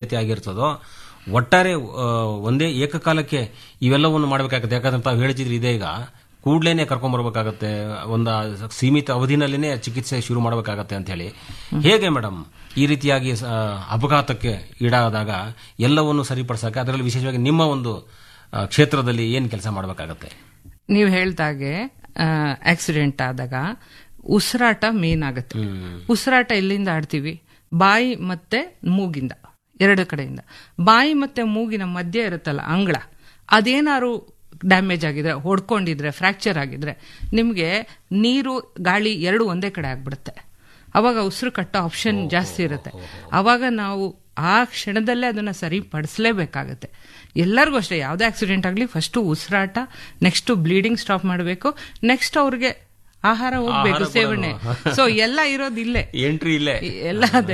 ರೀತಿ ಆಗಿರ್ತದೋ ಒಟ್ಟಾರೆ ಆ, ಒಂದೇ ಏಕಕಾಲಕ್ಕೆ ಇವೆಲ್ಲವನ್ನು ಮಾಡಬೇಕಾಗುತ್ತೆ ಯಾಕಂದ್ರೆ ತಾವು ಹೇಳ್ತಿದ್ರಿ ಇದೆ ಈಗ ಕೂಡ್ಲೇನೆ ಕರ್ಕೊಂಡ್ಬರ್ಬೇಕಾಗತ್ತೆ ಒಂದು ಸೀಮಿತ ಅವಧಿನಲ್ಲಿನೇ ಚಿಕಿತ್ಸೆ ಶುರು ಮಾಡಬೇಕಾಗತ್ತೆ ಅಂತ ಹೇಳಿ ಹೇಗೆ ಮೇಡಮ್ ಈ ರೀತಿಯಾಗಿ ಆ, ಅಪಘಾತಕ್ಕೆ ಈಡಾದಾಗ ಎಲ್ಲವನ್ನು ಸರಿಪಡಿಸಕ್ಕೆ ಅದರಲ್ಲಿ ವಿಶೇಷವಾಗಿ ನಿಮ್ಮ ಒಂದು ಆ, ಕ್ಷೇತ್ರದಲ್ಲಿ ಏನು ಕೆಲಸ ಮಾಡಬೇಕಾಗತ್ತೆ ನೀವು ಹೇಳ್ದಾಗೆ ಆಕ್ಸಿಡೆಂಟ್ ಆದಾಗ ಉಸಿರಾಟ ಮೇನ್ ಆಗುತ್ತೆ ಉಸಿರಾಟ ಎಲ್ಲಿಂದ ಆಡ್ತೀವಿ ಬಾಯಿ ಮತ್ತೆ ಮೂಗಿಂದ ಎರಡು ಕಡೆಯಿಂದ ಬಾಯಿ ಮತ್ತೆ ಮೂಗಿನ ಮಧ್ಯೆ ಇರುತ್ತಲ್ಲ ಅಂಗಳ ಅದೇನಾದ್ರು ಡ್ಯಾಮೇಜ್ ಆಗಿದ್ರೆ ಹೊಡ್ಕೊಂಡಿದ್ರೆ ಫ್ರಾಕ್ಚರ್ ಆಗಿದ್ರೆ ನಿಮಗೆ ನೀರು ಗಾಳಿ ಎರಡು ಒಂದೇ ಕಡೆ ಆಗ್ಬಿಡುತ್ತೆ ಅವಾಗ ಉಸಿರು ಕಟ್ಟೋ ಆಪ್ಷನ್ ಜಾಸ್ತಿ ಇರುತ್ತೆ ಅವಾಗ ನಾವು ಆ ಕ್ಷಣದಲ್ಲೇ ಅದನ್ನ ಸರಿಪಡಿಸಲೇಬೇಕಾಗತ್ತೆ ಎಲ್ಲರಿಗೂ ಅಷ್ಟೇ ಯಾವುದೇ ಆಕ್ಸಿಡೆಂಟ್ ಆಗಲಿ ಫಸ್ಟ್ ಉಸಿರಾಟ ನೆಕ್ಸ್ಟ್ ಬ್ಲೀಡಿಂಗ್ ಸ್ಟಾಪ್ ಮಾಡಬೇಕು ನೆಕ್ಸ್ಟ್ ಅವ್ರಿಗೆ ಆಹಾರ ಹೋಗ್ಬೇಕು ಸೇವನೆ ಸೊ ಎಲ್ಲ ಇರೋದು ಇಲ್ಲೇ ಎಂಟ್ರಿ ಇಲ್ಲೇ ಎಲ್ಲ ಅದೇ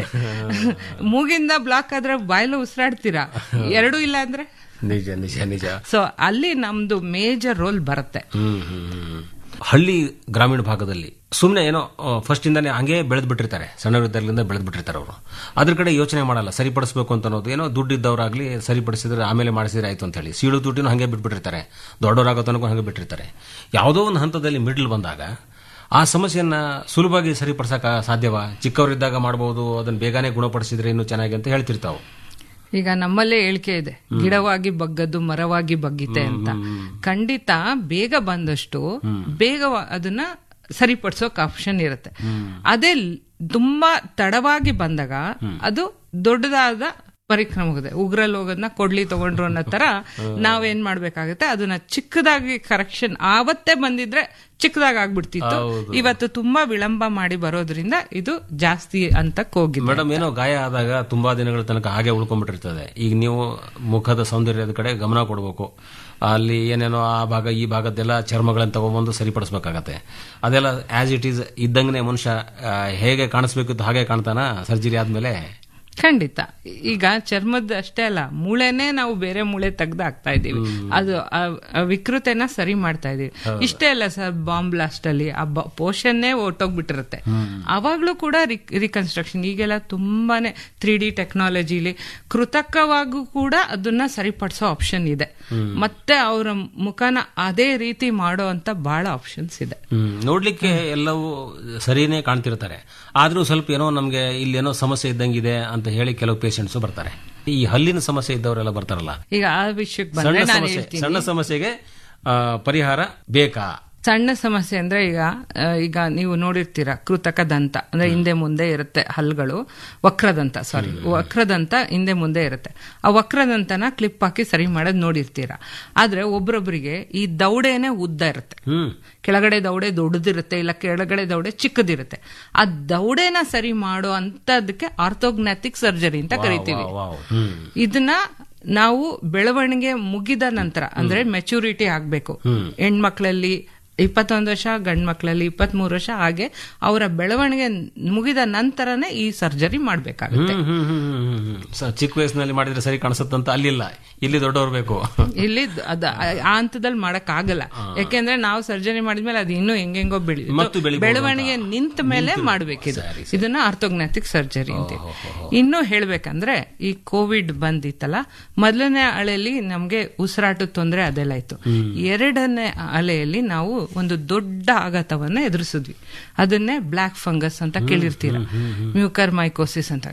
ಮೂಗಿಂದ ಬ್ಲಾಕ್ ಆದ್ರೆ ಬಾಯಲ್ಲೂ ಉಸಿರಾಡ್ತೀರಾ ಎರಡೂ ಇಲ್ಲ ಅಂದ್ರೆ ನಿಜ ನಿಜ ನಿಜ ಸೊ ಅಲ್ಲಿ ನಮ್ದು ಮೇಜರ್ ರೋಲ್ ಬರುತ್ತೆ ಹ್ಮ್, ಹ್ಮ್, ಹ್ಮ್. ಹಳ್ಳಿ ಗ್ರಾಮೀಣ ಭಾಗದಲ್ಲಿ ಸುಮ್ಮನೆ ಏನೋ ಫಸ್ಟ್ ಇಂದಾನೆ ಹಂಗೆ ಬೆಳೆದ್ ಬಿಟ್ಟಿರ್ತಾರೆ ಸಣ್ಣವರಿದ್ದಾಗಲಿಂದ ಬೆಳೆದ್ ಬಿಟ್ಟಿರ್ತಾರೆ ಅವರು ಅದ್ರ ಕಡೆ ಯೋಚನೆ ಮಾಡಲ್ಲ ಸರಿಪಡಿಸಬೇಕು ಅಂತ ಅನ್ನೋದು ಏನೋ ದುಡ್ಡು ಇದ್ದವರಾಗ್ಲಿ ಸರಿಪಡಿಸಿದ್ರೆ ಆಮೇಲೆ ಮಾಡಿಸಿದ್ರೆ ಆಯ್ತು ಅಂತ ಹೇಳಿ ಸೀಳು ತುಟಿನೂ ಹಂಗೆ ಬಿಟ್ಬಿಟ್ಟಿರ್ತಾರೆ ದೊಡ್ಡವರಾಗೋ ತನಕ ಹಂಗೆ ಬಿಟ್ಟಿರ್ತಾರೆ ಯಾವುದೋ ಒಂದು ಹಂತದಲ್ಲಿ ಮಿಡ್ಲ್ ಬಂದಾಗ ಆ ಸಮಸ್ಯೆಯನ್ನ ಸುಲಭವಾಗಿ ಸರಿಪಡಿಸಕ ಸಾಧ್ಯವಾ ಚಿಕ್ಕವರಿದ್ದಾಗ ಮಾಡಬಹುದು ಅದನ್ನ ಬೇಗನೆ ಗುಣಪಡಿಸಿದ್ರೆ ಇನ್ನೂ ಚೆನ್ನಾಗಿ ಅಂತ ಹೇಳ್ತಿರ್ತಾವೆ ಈಗ ನಮ್ಮಲ್ಲೇ ಹೇಳಿಕೆ ಇದೆ ಗಿಡವಾಗಿ ಬಗ್ಗದ್ದು ಮರವಾಗಿ ಬಗ್ಗಿತೆ ಅಂತ ಖಂಡಿತ ಬೇಗ ಬಂದಷ್ಟು ಬೇಗ ವ- ಅದನ್ನ ಸರಿಪಡಿಸೋಕ್ ಆಪ್ಷನ್ ಇರುತ್ತೆ ಅದೇ ಲ್- ತುಂಬಾ ತಡವಾಗಿ ಬಂದಾಗ ಅದು ದೊಡ್ಡದಾದ ಪರಿಕ್ರಮ ಹೋಗುತ್ತೆ ಉಗ್ರಲ್ಲಿ ಹೋಗೋದನ್ನ ಕೊಡ್ಲಿ ತಗೊಂಡ್ರು ಅನ್ನೋ ತರ ನಾವೇನ್ ಮಾಡ್ಬೇಕಾಗುತ್ತೆ ಅದನ್ನ ಚಿಕ್ಕದಾಗಿ ಕರೆಕ್ಷನ್ ಆವತ್ತೇ ಬಂದಿದ್ರೆ ಚಿಕ್ಕದಾಗಿ ಆಗ್ಬಿಡ್ತಿತ್ತು ಇವತ್ತು ತುಂಬಾ ವಿಳಂಬ ಮಾಡಿ ಬರೋದ್ರಿಂದ ಇದು ಜಾಸ್ತಿ ಅಂತ ಹೋಗಿದೆ ಮೇಡಮ್ ಏನೋ ಗಾಯ ಆದಾಗ ತುಂಬಾ ದಿನಗಳ ತನಕ ಹಾಗೆ ಉಳ್ಕೊಂಡ್ಬಿಟ್ಟಿರ್ತದೆ ಈಗ ನೀವು ಮುಖದ ಸೌಂದರ್ಯದ ಕಡೆ ಗಮನ ಕೊಡಬೇಕು ಅಲ್ಲಿ ಏನೇನೋ ಆ ಭಾಗ ಈ ಭಾಗದ್ದೆಲ್ಲ ಚರ್ಮಗಳನ್ನ ತಗೊಂಡ್ಬಂದು ಸರಿಪಡಿಸ್ಬೇಕಾಗತ್ತೆ ಅದೆಲ್ಲ ಆಸ್ ಇಟ್ ಈಸ್ ಇದ್ದಂಗೆ ಮನುಷ್ಯ ಆ, ಹೇಗೆ ಕಾಣಿಸ್ಬೇಕಿತ್ತು ಹಾಗೆ ಕಾಣ್ತಾನ ಸರ್ಜರಿ ಆದ್ಮೇಲೆ ಖಂಡಿತ ಈಗ ಚರ್ಮದ ಅಷ್ಟೇ ಅಲ್ಲ ಮೂಳೆನೇ ನಾವು ಬೇರೆ ಮೂಳೆ ತೆಗ್ದು ಹಾಕ್ತಾ ಇದೀವಿ ಅದು ಆ- ಆ ವಿಕೃತೆನ ಸರಿ ಮಾಡ್ತಾ ಇದೀವಿ ಇಷ್ಟೇ ಅಲ್ಲ ಸರ್ ಬಾಂಬ್ ಬ್ಲಾಸ್ಟ್ ಅಲ್ಲಿ ಆ ಪೋಷನ್ನೇ ಹೊಟ್ಟೋಗ್ಬಿಟ್ಟಿರುತ್ತೆ ಅವಾಗ್ಲೂ ಕೂಡ ರಿಕನ್ಸ್ಟ್ರಕ್ಷನ್ ಈಗೆಲ್ಲ ತುಂಬಾನೇ ತ್ರೀ ಡಿ ಟೆಕ್ನಾಲಜಿಲಿ ಕೃತಕವಾಗೂ ಕೂಡ ಅದನ್ನ ಸರಿಪಡಿಸೋ ಆಪ್ಷನ್ ಇದೆ ಮತ್ತೆ ಅವರ ಮುಖನ ಅದೇ ರೀತಿ ಮಾಡೋ ಅಂತ ಬಹಳ ಆಪ್ಷನ್ಸ್ ಇದೆ ಹ್ಮ್ ನೋಡ್ಲಿಕ್ಕೆ ಎಲ್ಲವೂ ಸರಿನೇ ಕಾಣ್ತಿರ್ತಾರೆ ಆದ್ರೂ ಸ್ವಲ್ಪ ಏನೋ ನಮ್ಗೆ ಇಲ್ಲಿ ಏನೋ ಸಮಸ್ಯೆ ಇದ್ದಂಗಿದೆ ಅಂತ ಹೇಳಿ ಕೆಲವು ಪೇಷಂಟ್ಸ್ ಬರ್ತಾರೆ ಈ ಹಲ್ಲಿನ ಸಮಸ್ಯೆ ಇದ್ದವರೆಲ್ಲ ಬರ್ತಾರಲ್ಲ ಈಗ ಆ ವಿಷಯಕ್ಕೆ ಸಣ್ಣ ಬಂದ್ರೆ ನಾನು ಸಮಸ್ಯೆ ಹೇಳ್ತೀನಿ ಸಣ್ಣ ಸಮಸ್ಯೆಗೆ ಆ, ಪರಿಹಾರ ಬೇಕಾ ಸಣ್ಣ ಸಮಸ್ಯೆ ಅಂದ್ರೆ ಈಗ ಆ, ಈಗ ನೀವು ನೋಡಿರ್ತೀರಾ ಕೃತಕ ದಂತ ಅಂದ್ರೆ ಹಿಂದೆ ಮುಂದೆ ಇರುತ್ತೆ ಹಲ್ಗಳು ವಕ್ರದಂತ ಸಾರಿ ವಕ್ರದಂತ ಹಿಂದೆ ಮುಂದೆ ಇರುತ್ತೆ ಆ ವಕ್ರದಂತನ ಕ್ಲಿಪ್ ಹಾಕಿ ಸರಿ ಮಾಡೋದ್ ನೋಡಿರ್ತೀರಾ ಆದ್ರೆ ಒಬ್ರೊಬ್ರಿಗೆ ಈ ದೌಡೆನೆ ಉದ್ದ ಇರುತ್ತೆ ಹ್ಮ್ ಕೆಳಗಡೆ ದೌಡೆ ದೊಡ್ಡದಿರುತ್ತೆ ಇಲ್ಲ ಕೆಳಗಡೆ ದೌಡೆ ಚಿಕ್ಕದಿರುತ್ತೆ ಆ ದೌಡೆನ ಸರಿ ಮಾಡೋ ಅಂತದಕ್ಕೆ ಆರ್ಥೋಗ್ನಾಟಿಕ್ ಸರ್ಜರಿ ಅಂತ ಕರಿತೀವಿ ವಾವ್ ಹ್ಮ್ ಇದನ್ನ ನಾವು ಬೆಳವಣಿಗೆ ಮುಗಿದ ನಂತರ ಅಂದ್ರೆ ಮೆಚುರಿಟಿ ಆಗ್ಬೇಕು ಹೆಣ್ಮಕ್ಳಲ್ಲಿ ಇಪ್ಪತ್ತೊಂದು ವರ್ಷ ಗಂಡ್ ಮಕ್ಳಲ್ಲಿ ಇಪ್ಪತ್ಮೂರು ವರ್ಷ ಹಾಗೆ ಅವರ ಬೆಳವಣಿಗೆ ಮುಗಿದ ನಂತರನೇ ಈ ಸರ್ಜರಿ ಮಾಡ್ಬೇಕಾಗುತ್ತೆ ಹ್ಮ್, ಹ್ಮ್, ಹ್ಮ್, ಹ್ಮ್, ಹ್ಮ್, ಹ್ಮ್. ಸ- ಚಿಕ್ಕ ವಯಸ್ಸಿನಲ್ಲಿ ಮಾಡಿದ್ರೆ ಸರಿ ಕಾಣಿಸುತ್ತಂತ ಅಲ್ಲಿಲ್ಲ ಇಲ್ಲಿ ದೊಡ್ಡವ್ರು ಬೇಕು ಇಲ್ಲಿ ಅದ ಆ ಹಂತದಲ್ಲಿ ಮಾಡಕ್ ಆಗಲ್ಲ ಯಾಕೆಂದ್ರೆ ನಾವು ಸರ್ಜರಿ ಮಾಡಿದ್ಮೇಲೆ ಅದು ಇನ್ನೂ ಹೆಂಗೆಂಗೋ ಬೆಳಿ ಮತ್ತು ಬೆಳಿಬೋದು ಬೆಳವಣಿಗೆ ನಿಂತ ಮೇಲೆ ಮಾಡ್ಬೇಕಿದು ಇದನ್ನ ಆರ್ಥೋಗ್ನಾಟಿಕ್ ಸರ್ಜರಿ ಅಂತ ಇನ್ನು ಹೇಳ್ಬೇಕಂದ್ರೆ ಈ ಕೋವಿಡ್ ಬಂದಿತ್ತಲ್ಲ ಮೊದಲನೇ ಅಲೆಯಲ್ಲಿ ನಮ್ಗೆ ಉಸಿರಾಟದ ತೊಂದರೆ ಅದೆಲ್ಲ ಇತ್ತು ಎರಡನೇ ಅಲೆಯಲ್ಲಿ ನಾವು ಒಂದು ದೊಡ್ಡ ಆಘಾತವನ್ನ ಎದುರಿಸಿದ್ವಿ ಅದನ್ನೇ ಬ್ಲ್ಯಾಕ್ ಫಂಗಸ್ ಅಂತ ಕೇಳಿರ್ತೀರ ಮ್ಯೂಕರ್ ಮೈಕೋಸಿಸ್ ಅಂತ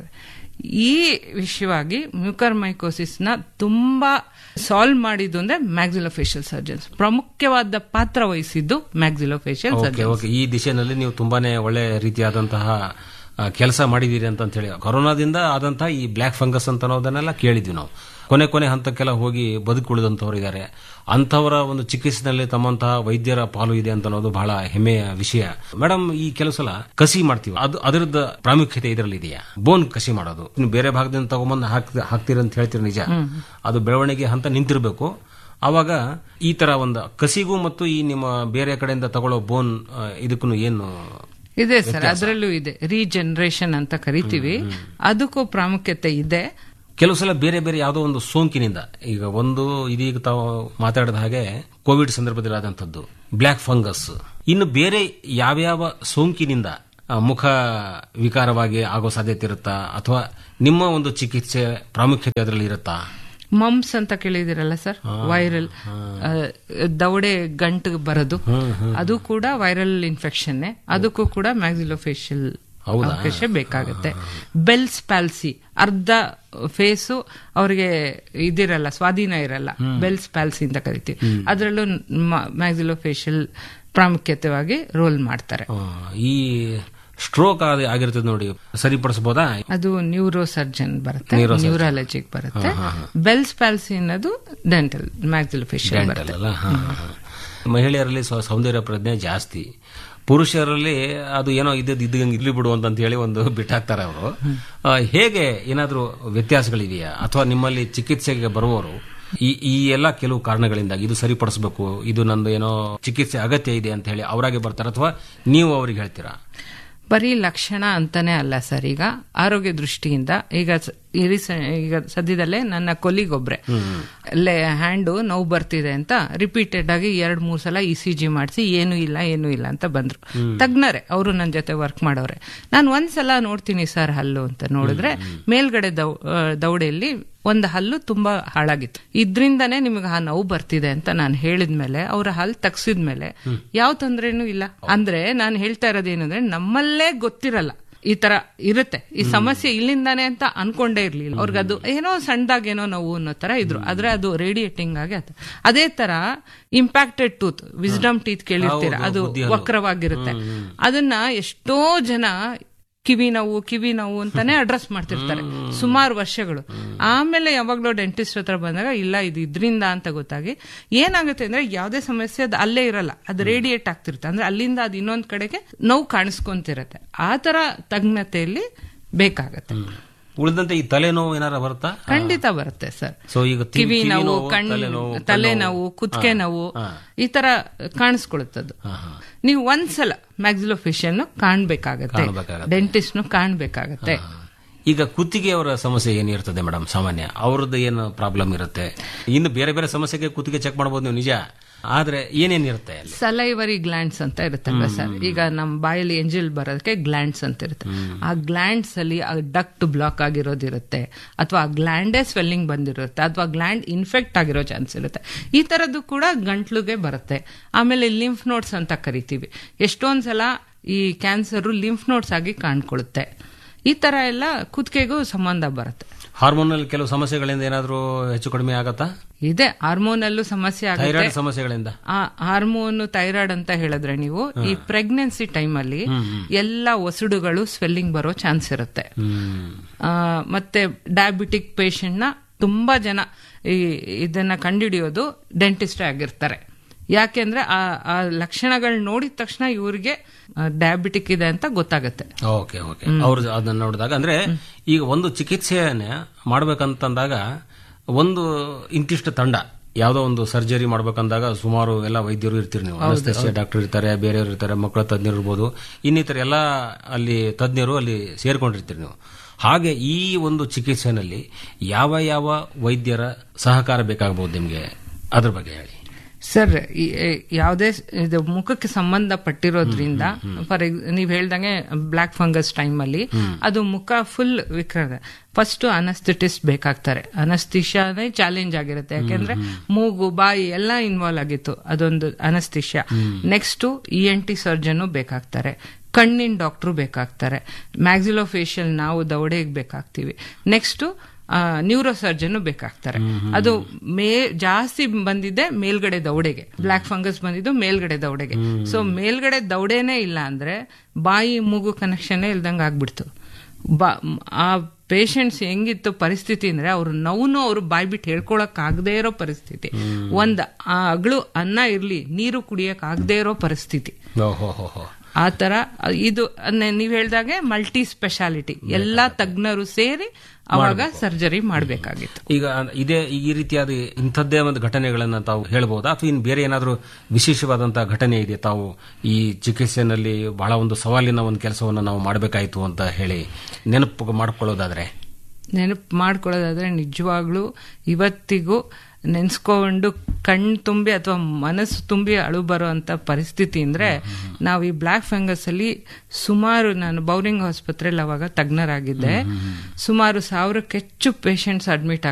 ಈ ವಿಷಯವಾಗಿ ಮ್ಯೂಕರ್ ಮೈಕೋಸಿಸ್ ನ ತುಂಬಾ ಸಾಲ್ವ್ ಮಾಡಿದ್ದು ಅಂದ್ರೆ ಮ್ಯಾಕ್ಸಿಲೋಫೇಶಿಯಲ್ ಸರ್ಜನ್ಸ್ ಪ್ರಮುಖವಾದ ಪಾತ್ರ ವಹಿಸಿದ್ದು ಮ್ಯಾಕ್ಸಿಲೋಫೇಶಿಯಲ್ ಓಕೆ ಸರ್ಜನ್ ಓಕೆ ಈ ದಿಶೆನಲ್ಲಿ ನೀವು ತುಂಬಾನೇ ಒಳ್ಳೆ ರೀತಿಯಾದಂತಹ ಕೆಲಸ ಮಾಡಿದೀರಿ ಅಂತ ಹೇಳಿ ಕೊರೋನಾದಿಂದ ಆದಂತಹ ಈ ಬ್ಲ್ಯಾಕ್ ಫಂಗಸ್ ಅಂತ ಅನ್ನೋದನ್ನೆಲ್ಲ ಕೇಳಿದ್ವಿ ನಾವು ಕೊನೆ ಕೊನೆ ಹಂತಕ್ಕೆಲ್ಲ ಹೋಗಿ ಬದುಕುಳಿದಂಥವ್ರು ಇದ್ದಾರೆ ಅಂಥವರ ಒಂದು ಚಿಕಿತ್ಸೆನಲ್ಲಿ ತಮ್ಮಂತಹ ವೈದ್ಯರ ಪಾಲು ಇದೆ ಅಂತ ಅನ್ನೋದು ಬಹಳ ಹೆಮ್ಮೆಯ ವಿಷಯ ಮೇಡಮ್ ಈ ಕೆಲವು ಸಲ ಕಸಿ ಮಾಡ್ತೀವಿ ಅದು ಅದರದ ಪ್ರಾಮುಖ್ಯತೆ ಇದರಲ್ಲಿ ಇದೆಯಾ ಬೋನ್ ಕಸಿ ಮಾಡೋದು ಇನ್ನು ಬೇರೆ ಭಾಗದಿಂದ ತಗೊಂಬಂದು ಹಾಕ್ ಹಾಕ್ತೀರಿ ಅಂತ ಹೇಳ್ತೀರಿ ನಿಜ ಅದು ಬೆಳವಣಿಗೆ ಹಂತ ನಿಂತಿರಬೇಕು ಆವಾಗ ಈ ತರ ಒಂದು ಕಸಿಗೂ ಮತ್ತು ಈ ನಿಮ್ಮ ಬೇರೆ ಕಡೆಯಿಂದ ತಗೊಳ್ಳೋ ಬೋನ್ ಇದಕ್ಕೂ ಏನು ಇದೆ ಸರ್ ಅದರಲ್ಲೂ ಇದೆ ರೀಜನರೇಷನ್ ಅಂತ ಕರಿತೀವಿ ಅದಕ್ಕೂ ಪ್ರಾಮುಖ್ಯತೆ ಇದೆ ಕೆಲವು ಸಲ ಬೇರೆ ಬೇರೆ ಯಾವುದೋ ಒಂದು ಸೋಂಕಿನಿಂದ ಈಗ ಒಂದು ಇದೀಗ ತಾವು ಮಾತಾಡಿದ ಹಾಗೆ ಕೋವಿಡ್ ಸಂದರ್ಭದಲ್ಲಿ ಆದಂಥದ್ದು ಬ್ಲ್ಯಾಕ್ ಫಂಗಸ್ ಇನ್ನು ಬೇರೆ ಯಾವ್ಯಾವ ಸೋಂಕಿನಿಂದ ಆ, ಮುಖ ವಿಕಾರವಾಗಿ ಆಗೋ ಸಾಧ್ಯತೆ ಇರುತ್ತಾ ಅಥವಾ ನಿಮ್ಮ ಒಂದು ಚಿಕಿತ್ಸೆ ಪ್ರಾಮುಖ್ಯತೆ ಅದರಲ್ಲಿ ಇರುತ್ತಾ ಮಮ್ಸ್ ಅಂತ ಕೇಳಿದಿರಲ್ಲ ಸರ್ ವೈರಲ್ ದವಡೆ ಗಂಟು ಬರೋದು ಅದು ಕೂಡ ವೈರಲ್ ಇನ್ಫೆಕ್ಷನ್ ಅದಕ್ಕೂ ಕೂಡ ಮ್ಯಾಕ್ಸಿಲೋಫೇಶಿಯಲ್ ಹೌದಾ? ಅವಕಾಶ ಬೇಕಾಗುತ್ತೆ ಬೆಲ್ಸ್ ಪ್ಯಾಲ್ಸಿ ಅರ್ಧ ಫೇಸು ಅವ್ರಿಗೆ ಇದಿರಲ್ಲ ಸ್ವಾಧೀನ ಇರಲ್ಲ ಬೆಲ್ಸ್ ಪ್ಯಾಲ್ಸಿ ಅಂತ ಕರಿತೀವಿ ಅದರಲ್ಲೂ ಮ್ಯಾಕ್ಸಿಲೋಫೇಶಿಯಲ್ ಪ್ರಾಮುಖ್ಯತೆವಾಗಿ ರೋಲ್ ಮಾಡ್ತಾರೆ ಆ, ಈ ಸ್ಟ್ರೋಕ್ ಆಗಿರ್ತದೆ ನೋಡಿ ಸರಿಪಡಿಸಬಹುದಾ ಅದು ನ್ಯೂರೋ ಸರ್ಜನ್ ಬರುತ್ತೆ ನ್ಯೂರಾಲಜಿಗ್ ಬರುತ್ತೆ ಬೆಲ್ಸ್ ಪ್ಯಾಲ್ಸಿ ಅನ್ನೋದು ಡೆಂಟಲ್ ಮ್ಯಾಕ್ಸಿಲೋಫೇಶಿಯಲ್ ಬರುತ್ತೆ ಅಲ್ಲ ಹಾ, ಹಾ, ಹಾ. ಮಹಿಳೆಯರಲ್ಲಿ ಸ್ವ- ಸೌಂದರ್ಯ ಪ್ರಜ್ಞೆ ಜಾಸ್ತಿ ಪುರುಷರಲ್ಲಿ ಅದು ಏನೋ ಇದ್ದದ್ದು ಇದ್ದಂಗೆ ಇರ್ಲಿ ಬಿಡು ಅಂತ ಹೇಳಿ ಒಂದು ಬಿಟ್ಟಾಕ್ತಾರೆ ಅವರು ಹೇಗೆ ಏನಾದರೂ ವ್ಯತ್ಯಾಸಗಳಿದೆಯಾ ಅಥವಾ ನಿಮ್ಮಲ್ಲಿ ಚಿಕಿತ್ಸೆಗೆ ಬರುವವರು ಈ ಈ ಎಲ್ಲ ಕೆಲವು ಕಾರಣಗಳಿಂದಾಗಿ ಇದು ಸರಿಪಡಿಸಬೇಕು ಇದು ನಂದು ಏನೋ ಚಿಕಿತ್ಸೆ ಅಗತ್ಯ ಇದೆ ಅಂತ ಹೇಳಿ ಅವರಾಗೆ ಬರ್ತಾರೆ ಅಥವಾ ನೀವು ಅವ್ರಿಗೆ ಹೇಳ್ತೀರಾ ಬರೀ ಲಕ್ಷಣ ಅಂತಾನೆ ಅಲ್ಲ ಸರ್ ಈಗ ಆರೋಗ್ಯ ದೃಷ್ಟಿಯಿಂದ ಈಗ ಸ- ಈ ರೀಸ- ಈಗ ಸದ್ಯದಲ್ಲೇ ನನ್ನ ಕೊಲ್ಲಿಗೊಬ್ರೆ ಅಲ್ಲೇ ಹ್ಯಾಂಡು ನೋವು ಬರ್ತಿದೆ ಅಂತ ರಿಪೀಟೆಡ್ ಆಗಿ ಎರಡ್ ಮೂರ್ ಸಲ ಇ ಸಿ ಜಿ ಮಾಡಿಸಿ ಏನು ಇಲ್ಲ ಏನು ಇಲ್ಲ ಅಂತ ಬಂದ್ರು ತಜ್ಞರೆ ಅವರು ನನ್ನ ಜೊತೆ ವರ್ಕ್ ಮಾಡೋರೆ ನಾನು ಒಂದ್ಸಲ ನೋಡ್ತೀನಿ ಸರ್ ಹಲ್ಲು ಅಂತ ನೋಡಿದ್ರೆ ಮೇಲ್ಗಡೆ ದವ್- ಆ, ದವಡೆಯಲ್ಲಿ ಒಂದು ಹಲ್ಲು ತುಂಬಾ ಹಾಳಾಗಿತ್ತು ಇದ್ರಿಂದಾನೇ ನಿಮಗೆ ಆ ನೋವು ಬರ್ತಿದೆ ಅಂತ ನಾನು ಹೇಳಿದ್ಮೇಲೆ ಅವರ ಹಲ್ಲು ತಗ್ಸಿದ್ಮೇಲೆ ಯಾವ ತೊಂದ್ರೆನೂ ಇಲ್ಲ ಅಂದ್ರೆ ನಾನು ಹೇಳ್ತಾ ಇರೋದೇನಂದ್ರೆ ನಮ್ಮಲ್ಲೇ ಗೊತ್ತಿರಲ್ಲ ಈ ತರ ಇರುತ್ತೆ ಈ ಸಮಸ್ಯೆ ಇಲ್ಲಿಂದಾನೆ ಅಂತ ಅನ್ಕೊಂಡೇ ಇರ್ಲಿಲ್ಲ ಅವ್ರಿಗೆ ಅದು ಏನೋ ಸಣ್ಣದಾಗ ಏನೋ ನೋವು ಅನ್ನೋ ತರ ಇದ್ರು ಆದ್ರೆ ಅದು ರೇಡಿಯೇಟಿಂಗ್ ಆಗಿ ಆತ ಅದೇ ತರ ಇಂಪ್ಯಾಕ್ಟೆಡ್ ಟೂತ್ ವಿಸ್ಡಮ್ ಟೀತ್ ಕೇಳಿರ್ತೀರ ಅದು ವಕ್ರವಾಗಿರುತ್ತೆ ಅದನ್ನ ಎಷ್ಟೋ ಜನ ಕಿವಿ ನೋವು ಕಿವಿ ನೋವು ಅಂತಾನೆ ಅಡ್ರೆಸ್ ಮಾಡ್ತಿರ್ತಾರೆ ಸುಮಾರು ವರ್ಷಗಳು ಆಮೇಲೆ ಯಾವಾಗ್ಲೂ ಡೆಂಟಿಸ್ಟ್ ಹತ್ರ ಬಂದಾಗ ಇಲ್ಲ ಇದು ಇದ್ರಿಂದ ಅಂತ ಗೊತ್ತಾಗಿ ಏನಾಗುತ್ತೆ ಅಂದ್ರೆ ಯಾವುದೇ ಸಮಸ್ಯೆ ಅದು ಅಲ್ಲೇ ಇರಲ್ಲ ಅದು ರೇಡಿಯೇಟ್ ಆಗ್ತಿರುತ್ತೆ ಅಂದ್ರೆ ಅಲ್ಲಿಂದ ಅದು ಇನ್ನೊಂದ್ ಕಡೆಗೆ ನೋವು ಕಾಣಿಸ್ಕೊಂತಿರತ್ತೆ ಆ ತರ ತಜ್ಞತೆಯಲ್ಲಿ ಬೇಕಾಗತ್ತೆ ಉಳಿದಂತೆ ಈ ತಲೆನೋವು ಏನಾರ ಬರುತ್ತಾ ಖಂಡಿತ ಬರುತ್ತೆ ಸರ್ ಸೊ ಈಗ ತಿ- ಕಿವಿ ಕಿವಿ ನೋವು ನೋವು, ಕಣ್ಣು ತಲೆನೋವು, ತಲೆನೋವು ಕುತ್ತಿಗೆ ನೋವು ಈ ತರ ಕಾಣಿಸ್ಕೊಳ್ಳುತ್ತದು ಹಾ, ಹಾ. ನೀವು ಒಂದ್ಸಲ ಮ್ಯಾಕ್ಸಿಲೋಫೇಶಿಯಲ್ ಕಾಣ್ಬೇಕಾಗತ್ತೆ ಕಾಣ್ಬೇಕಾಗತ್ತೆ. ಡೆಂಟಿಸ್ಟ್ ಕಾಣ್ಬೇಕಾಗತ್ತೆ ಈಗ ಕುತ್ತಿಗೆಯವರ ಸಮಸ್ಯೆ ಏನಿರ್ತದೆ ಮೇಡಮ್ ಸಾಮಾನ್ಯ ಅವ್ರದ್ದು ಏನು ಪ್ರಾಬ್ಲಮ್ ಇರುತ್ತೆ ಇನ್ನು ಬೇರೆ ಬೇರೆ ಸಮಸ್ಯೆಗೆ ಕುತ್ತಿಗೆ ಚೆಕ್ ಮಾಡಬಹುದು ನೀವು ನಿಜ ಆದ್ರೆ ಏನೇನಿರುತ್ತೆ ಅಲ್ಲಿ ಸಲೈವರಿ ಗ್ಲ್ಯಾಂಡ್ಸ್ ಅಂತ ಇರುತ್ತಲ್ವ ಸರ್ ಈಗ ನಮ್ಮ ಬಾಯಲ್ಲಿ ಎಂಜಿಲ್ ಬರೋದಕ್ಕೆ ಗ್ಲ್ಯಾಂಡ್ಸ್ ಅಂತ ಇರುತ್ತೆ ಆ ಗ್ಲ್ಯಾಂಡ್ಸ್ ಅಲ್ಲಿ ಡಕ್ಟ್ ಬ್ಲಾಕ್ ಆಗಿರೋದಿರುತ್ತೆ ಅಥವಾ ಆ ಗ್ಲ್ಯಾಂಡೇ ಸ್ವೆಲ್ಲಿಂಗ್ ಬಂದಿರುತ್ತೆ ಅಥವಾ ಗ್ಲ್ಯಾಂಡ್ ಇನ್ಫೆಕ್ಟ್ ಆಗಿರೋ ಚಾನ್ಸ್ ಇರುತ್ತೆ ಈ ತರದ್ದು ಕೂಡ ಗಂಟ್ಲುಗೆ ಬರುತ್ತೆ ಆಮೇಲೆ ಲಿಂಫ್ ನೋಟ್ಸ್ ಅಂತ ಕರಿತೀವಿ ಎಷ್ಟೊಂದ್ ಸಲ ಈ ಕ್ಯಾನ್ಸರ್ ಲಿಂಫ್ ನೋಟ್ಸ್ ಆಗಿ ಕಾಣ್ಕೊಳ್ಳುತ್ತೆ ಈ ತರ ಎಲ್ಲ ಕುತ್ತಿಗೆಗೂ ಸಂಬಂಧ ಬರುತ್ತೆ ಹಾರ್ಮೋನಲ್ ಕೆಲವು ಸಮಸ್ಯೆಗಳಿಂದ ಏನಾದರೂ ಹೆಚ್ಚು ಕಡಿಮೆ ಆಗತ್ತಾ ಇದೆ ಹಾರ್ಮೋನಲ್ಲೂ ಸಮಸ್ಯೆ ಆಗುತ್ತೆ ಥೈರಾಯ್ಡ್ ಸಮಸ್ಯೆಗಳಿಂದ ಆ ಹಾರ್ಮೋನ್ ಥೈರಾಯ್ಡ್ ಅಂತ ಹೇಳಿದ್ರೆ ನೀವು ಈ ಪ್ರೆಗ್ನೆನ್ಸಿ ಟೈಮ್ ಅಲ್ಲಿ ಎಲ್ಲ ಒಸಡುಗಳು ಸ್ವೆಲ್ಲಿಂಗ್ ಬರೋ ಚಾನ್ಸ್ ಇರುತ್ತೆ ಹ್ಮ್ ಆ, ಮತ್ತೆ ಡಯಾಬಿಟಿಕ್ ಪೇಷಂಟ್ ನ ತುಂಬಾ ಜನ ಈ ಇದನ್ನ ಕಂಡುಹಿಡಿಯೋದು ಡೆಂಟಿಸ್ಟ್ ಆಗಿರ್ತಾರೆ ಯಾಕೆಂದ್ರೆ ಆ ಆ ಲಕ್ಷಣಗಳು ನೋಡಿದ ತಕ್ಷಣ ಇವ್ರಿಗೆ ಡಯಾಬಿಟಿಕ್ ಇದೆ ಅಂತ ಗೊತ್ತಾಗುತ್ತೆ ಓಕೆ ಓಕೆ ಅವ್ರು ಅದನ್ನ ನೋಡಿದಾಗ ಅಂದ್ರೆ ಈಗ ಒಂದು ಚಿಕಿತ್ಸೆಯನ್ನ ಮಾಡ್ಬೇಕಂತಂದಾಗ ಒಂದು ಇಂತಿಷ್ಟು ತಂಡ ಯಾವುದೋ ಒಂದು ಸರ್ಜರಿ ಮಾಡ್ಬೇಕಂದಾಗ ಸುಮಾರು ಎಲ್ಲ ವೈದ್ಯರು ಇರ್ತೀರಿ ನೀವು ಅನಸ್ತೇಸಿಯಾ ಡಾಕ್ಟರ್ ಇರ್ತಾರೆ ಬೇರೆಯವರು ಇರ್ತಾರೆ ಮಕ್ಕಳ ತಜ್ಞರು ಇರ್ಬೋದು ಇನ್ನಿತರ ಎಲ್ಲ ಅಲ್ಲಿ ತಜ್ಞರು ಅಲ್ಲಿ ಸೇರ್ಕೊಂಡಿರ್ತೀರಿ ನೀವು ಹಾಗೆ ಈ ಒಂದು ಚಿಕಿತ್ಸೆನಲ್ಲಿ ಯಾವ ಯಾವ ವೈದ್ಯರ ಸಹಕಾರ ಬೇಕಾಗಬಹುದು ನಿಮಗೆ ಅದ್ರ ಬಗ್ಗೆ ಹೇಳಿ ಸರ್ ಯಾವುದೇ ಇದು ಮುಖಕ್ಕೆ ಸಂಬಂಧಪಟ್ಟಿರೋದ್ರಿಂದ ಫಾರ್ ನೀವ್ ಹೇಳ್ದಂಗೆ ಬ್ಲಾಕ್ ಫಂಗಸ್ ಟೈಮ್ ಅಲ್ಲಿ ಅದು ಮುಖ ಫುಲ್ ವಿಕ್ರ ಫಸ್ಟ್ ಅನಸ್ಥೆಟಿಸ್ಟ್ ಬೇಕಾಗ್ತಾರೆ ಅನಸ್ತಿಷಾನೇ ಚಾಲೆಂಜ್ ಆಗಿರುತ್ತೆ ಯಾಕೆಂದ್ರೆ ಮೂಗು ಬಾಯಿ ಎಲ್ಲ ಇನ್ವಾಲ್ವ್ ಆಗಿತ್ತು ಅದೊಂದು anaesthesia next E N T surgeon ಬೇಕಾಗ್ತಾರೆ ಕಣ್ಣಿನ ಡಾಕ್ಟ್ರು ಬೇಕಾಗ್ತಾರೆ ಮ್ಯಾಕ್ಸಿಲೋಫೇಶಿಯಲ್ ನಾವು ದವಡೆಗೆ ಬೇಕಾಗ್ತೀವಿ ನೆಕ್ಸ್ಟ್ ನ್ಯೂರೋ ಸರ್ಜನ್ ಬೇಕಾಗ್ತಾರೆ ಅದು ಮೇ ಜಾಸ್ತಿ ಬಂದಿದ್ದೆ ಮೇಲ್ಗಡೆ ದೌಡೆಗೆ ಬ್ಲಾಕ್ ಫಂಗಸ್ ಬಂದಿದ್ದು ಮೇಲ್ಗಡೆ ದೌಡೆಗೆ ಸೊ ಮೇಲ್ಗಡೆ ದೌಡೆನೇ ಇಲ್ಲ ಅಂದ್ರೆ ಬಾಯಿ ಮೂಗು ಕನೆಕ್ಷನ್ ಇಲ್ದಂಗೆ ಆಗ್ಬಿಡ್ತು ಬಾ ಆ ಪೇಷಂಟ್ಸ್ ಹೆಂಗಿತ್ತು ಪರಿಸ್ಥಿತಿ ಅಂದ್ರೆ ಅವ್ರು ನೋವುನು ಅವ್ರು ಬಾಯ್ ಬಿಟ್ಟು ಹೇಳ್ಕೊಳಕ್ ಆಗದೇ ಇರೋ ಪರಿಸ್ಥಿತಿ ಒಂದ್ ಆ ಅಗಳು ಅನ್ನ ಇರ್ಲಿ ನೀರು ಕುಡಿಯಕ್ ಆಗದೇ ಇರೋ ಪರಿಸ್ಥಿತಿ ಓಹೋ ಹೋ ಹೋ ಆ ತರ ಇದು ಅದ್ನ ನೀವ್ ಹೇಳ್ದಾಗೆ ಮಲ್ಟಿ ಸ್ಪೆಷಾಲಿಟಿ ಎಲ್ಲಾ ತಜ್ಞರು ಸೇರಿ ಅವಾಗ ಸರ್ಜರಿ ಮಾಡಬೇಕಾಗಿತ್ತು ಈಗ ಇದೇ ಈ ರೀತಿಯಾದ ಇಂಥದ್ದೇ ಒಂದು ಘಟನೆಗಳನ್ನ ತಾವು ಹೇಳ್ಬೋದಾ ಅಥವಾ ಇನ್ನು ಬೇರೆ ಏನಾದರೂ ವಿಶೇಷವಾದಂತಹ ಘಟನೆ ಇದೆ ತಾವು ಈ ಚಿಕಿತ್ಸೆನಲ್ಲಿ ಬಹಳ ಒಂದು ಸವಾಲಿನ ಒಂದು ಕೆಲಸವನ್ನು ನಾವು ಮಾಡಬೇಕಾಯಿತು ಅಂತ ಹೇಳಿ ನೆನಪು ಮಾಡ್ಕೊಳ್ಳೋದಾದ್ರೆ ನೆನಪು ಮಾಡ್ಕೊಳ್ಳೋದಾದ್ರೆ ನಿಜವಾಗ್ಲೂ ಇವತ್ತಿಗೂ ನೆನ್ಸ್ಕೊಂಡು ಕಣ್ಣು ತುಂಬಿ ಅಥವಾ ಮನಸ್ಸು ತುಂಬಿ ಅಳು ಬರೋ ಅಂತ ಪರಿಸ್ಥಿತಿ ಅಂದ್ರೆ ನಾವು ಈ ಬ್ಲ್ಯಾಕ್ ಫಂಗಸ್ ಅಲ್ಲಿ ಸುಮಾರು ನಾನು ಬೌರಿಂಗ್ ಆಸ್ಪತ್ರೆಯಲ್ಲಿ ಅವಾಗ ತಜ್ಞರಾಗಿದ್ದೆ ಸುಮಾರು ಸಾವಿರಕ್ಕೆ ಹೆಚ್ಚು ಪೇಷಂಟ್ಸ್ ಅಡ್ಮಿಟ್